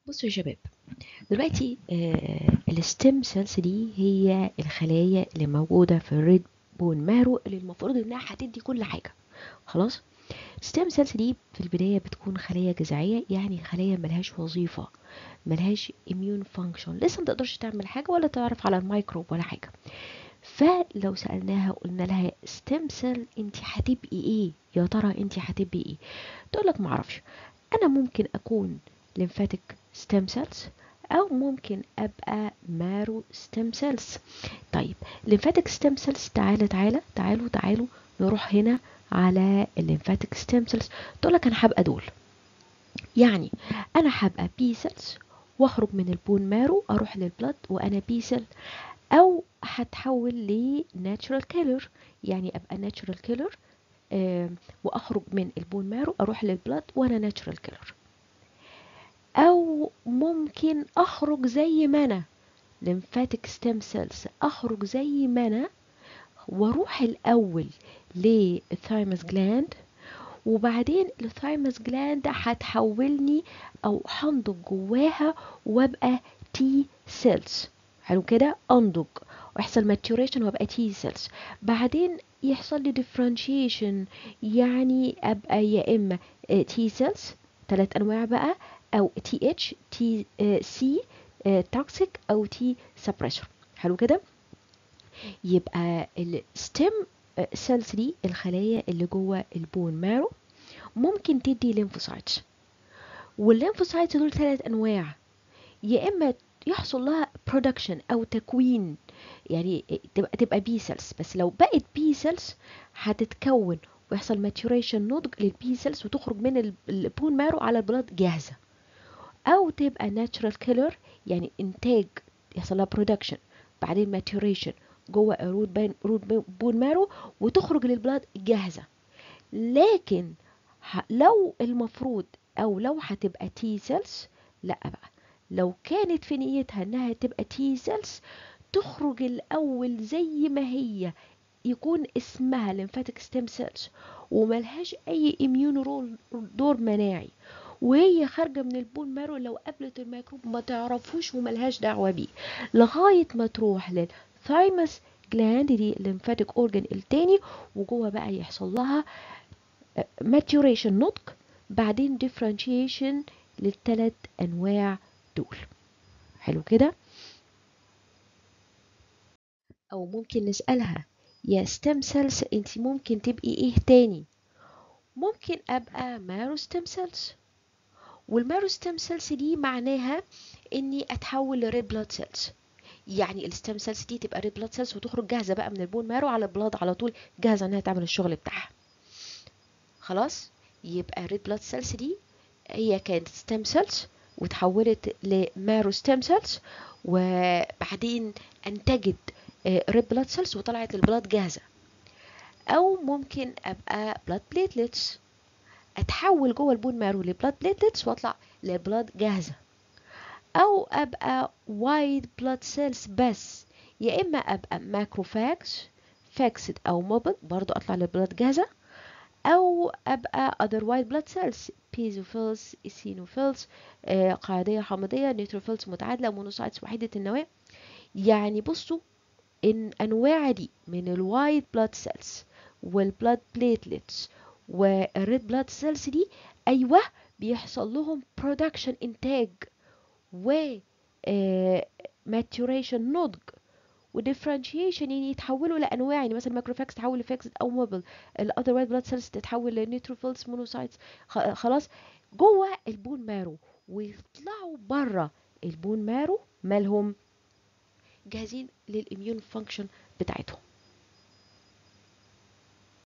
بصوا يا شباب دلوقتي الستيم سيلز دي هي الخلايا اللي موجودة في الريد بون مارو اللي المفروض انها هتدي كل حاجة خلاص الستيم سيلز دي في البداية بتكون خلايا جذعية يعني خلايا ملهاش وظيفة ملهاش immune function لسه ما تقدرش تعمل حاجة ولا تعرف على الميكروب ولا حاجة فلو سألناها قلنا لها ستيم سيل انت هتبقي ايه يا ترى انت هتبقي ايه تقول لك معرفش انا ممكن اكون lymphatic stem cells او ممكن ابقى مارو stem cells طيب lymphatic stem cells تعالى تعالى تعالوا تعالوا نروح هنا على الليمفاتيك stem cells تقول لك انا هبقى دول يعني انا هبقى بي cells واخرج من البون مارو اروح للبلد وانا بي سيل او هتحول ل natural killer يعني ابقى natural killer آه واخرج من البون مارو اروح للبلد وانا natural killer او ممكن اخرج زي ما انا lymphatic stem cells اخرج زي ما انا واروح الاول للثايمس جلاند وبعدين الثايمس جلاند هتحولني او هنضج جواها وابقى تي سيلز حلو كده انضج ويحصل ماتوريشن وابقى تي سيلز بعدين يحصل لي ديفرنشيشن يعني ابقى يا اما تي سيلز ثلاث انواع بقى او تي اتش تي سي توكسيك او تي سبريسور حلو كده يبقى الستيم سيلز دي الخلايا اللي جوه البون مارو ممكن تدي ليمفوسايتس والليمفوسايتس دول ثلاث انواع يا اما يحصل لها برودكشن او تكوين يعني تبقى تبقى بي سيلز بس لو بقت بي سيلز هتتكون ويحصل ماتوريشن نضج للبي سيلز وتخرج من البون مارو على البلاد جاهزه او تبقى ناتشرال كيلر يعني انتاج يحصل لها برودكشن بعدين ماتوريشن جوه رود بين رود بون مارو وتخرج للبلاد جاهزه لكن لو المفروض او لو هتبقى تي سيلز لا بقى لو كانت في نيتها انها تبقى تي سيلز تخرج الاول زي ما هي يكون اسمها lymphatic stem cells وملهاش اي immune رول دور مناعي وهي خارجه من البون مارو لو قابلت الميكروب ما تعرفوش وملهاش دعوه بيه لغايه ما تروح للثايمس جلاند دي الليمفاتيك اورجن التاني وجوه بقى يحصل لها maturation نضج بعدين differentiation للثلاث انواع دول حلو كده او ممكن نسالها يا ستيم سيلز انت ممكن تبقي ايه تاني ممكن ابقى مارو ستيم سيلز والمارو ستيم سيلز دي معناها اني اتحول لريد بلاد سيلز يعني الستيم سيلز دي تبقى ريد بلاد سيلز وتخرج جاهزه بقى من البون مارو على البلاد على طول جاهزه انها تعمل الشغل بتاعها خلاص يبقى ريد بلاد سيلز دي هي كانت ستيم سيلز وتحولت لمارو ستيم سيلز وبعدين انتجت ريد بلاد سيلز وطلعت للبلاد جاهزه او ممكن ابقى بلاد بليتلتس اتحول جوه البون مارو لبلاد بليتلتس واطلع لبلاد جاهزه او ابقى وايت بلاد سيلز بس يا اما ابقى ماكروفاكس فاكسد او موبل برضو اطلع لبلاد جاهزه او ابقى other white blood cells بيزوفيلز ايسينوفيلز آه قاعديه حامضيه نيتروفيلز متعادله مونوسايتس وحيده النواه يعني بصوا ان انواع دي من الوايت بلاد سيلز والبلاد بليتلتس والريد بلاد سيلز دي ايوه بيحصل لهم برودكشن انتاج و ماتوريشن نضج وديفرنشيشن يعني يتحولوا لانواع يعني مثلا ماكروفاكس تحول لفاكس او موبل الاذر وايت بلاد سيلز تتحول لنيتروفيلز مونوسايتس خلاص جوه البون مارو ويطلعوا بره البون مارو مالهم جاهزين للاميون فانكشن بتاعتهم